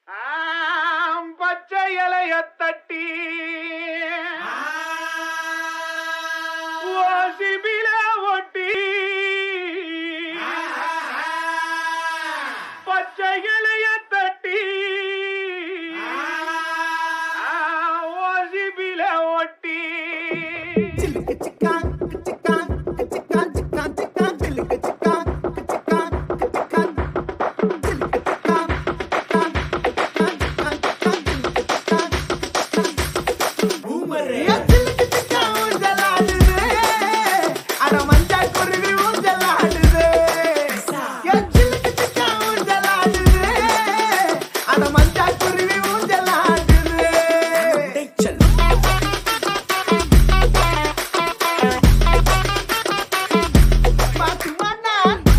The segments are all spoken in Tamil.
ஆம், பச்சை இலைய தட்டி ஓசிபில ஒட்டி பச்சை இலைய தட்டி ஆ, ஓசிபில ஒட்டி சிலுக்கு சிக்கா சிக்கா சிக்கா சிக்கா சிக்கா சிலுக்கு சிக்கா சிக்கா சிக்கா சிலுக்கு சிக்கா சிக்கா சிக்கா சிக்கா பூமரே சிலுக்கு சிக்கா ஊஞ்சலாடுது அட மஞ்சா குருவி ஊஞ்சலாடுது என் சிலுக்கு சிக்கா ஊஞ்சலாடுது அட மஞ்சா குருவி ஊஞ்சலாடுது பாத்துமாண்ணா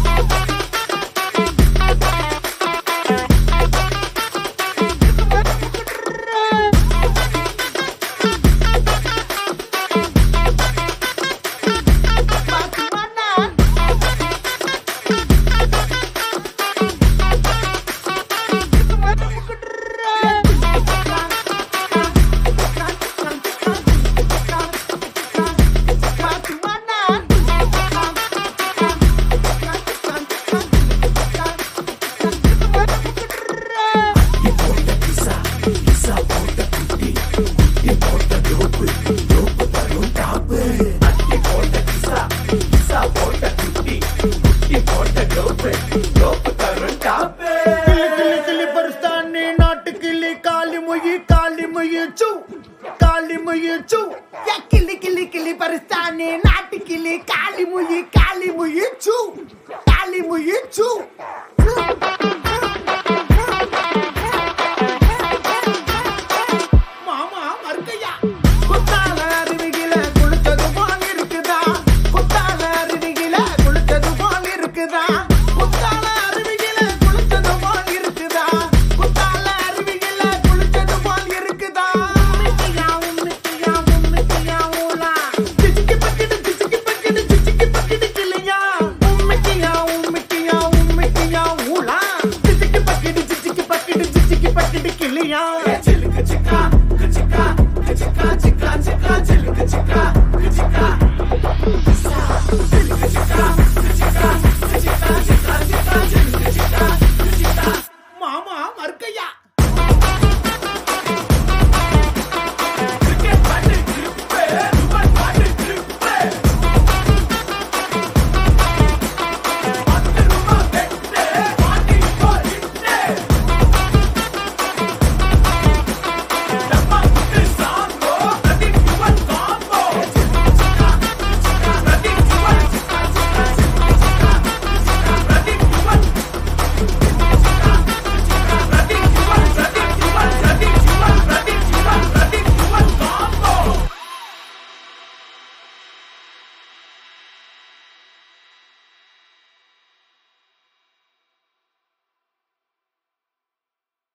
பாத்துமாண்ணா கிளி கிளி கிளி பரிஸ்தானி நாட்டு கிளி காலி முயி காலி முயி சூ காலி முயி சூ யா கிளி கிளி கிளி பரிஸ்தானி நாட்டு கிளி காலி முயி காலி முயி சூ காலி முயி சூ மாமா மறுக்கையா குத்தால அருவிகில குளிச்சது போல் இருக்குதா குத்தால அருவிகில குளிச்சது போல் இருக்குதா குத்தால அருவிகில குளிச்சது போல் இருக்குதா குத்தால அருவிகில குளிச்சது போல் இருக்குதா உம்மிட்டியா உம்மிட்டியா உம்மிட்டியா ஊலா சிச்சிக்கி பக்கிடு சிச்சிக்கி பக்கிடு சிச்சிக்கி பக்கிடு கிளியா உம்மிட்டியா உம்மிட்டியா உம்மிட்டியா ஊலா சிச்சிக்கி பக்கிடு சிச்சிக்கி பக்கிடு சிச்சிக்கி பக்கிடு கிளியா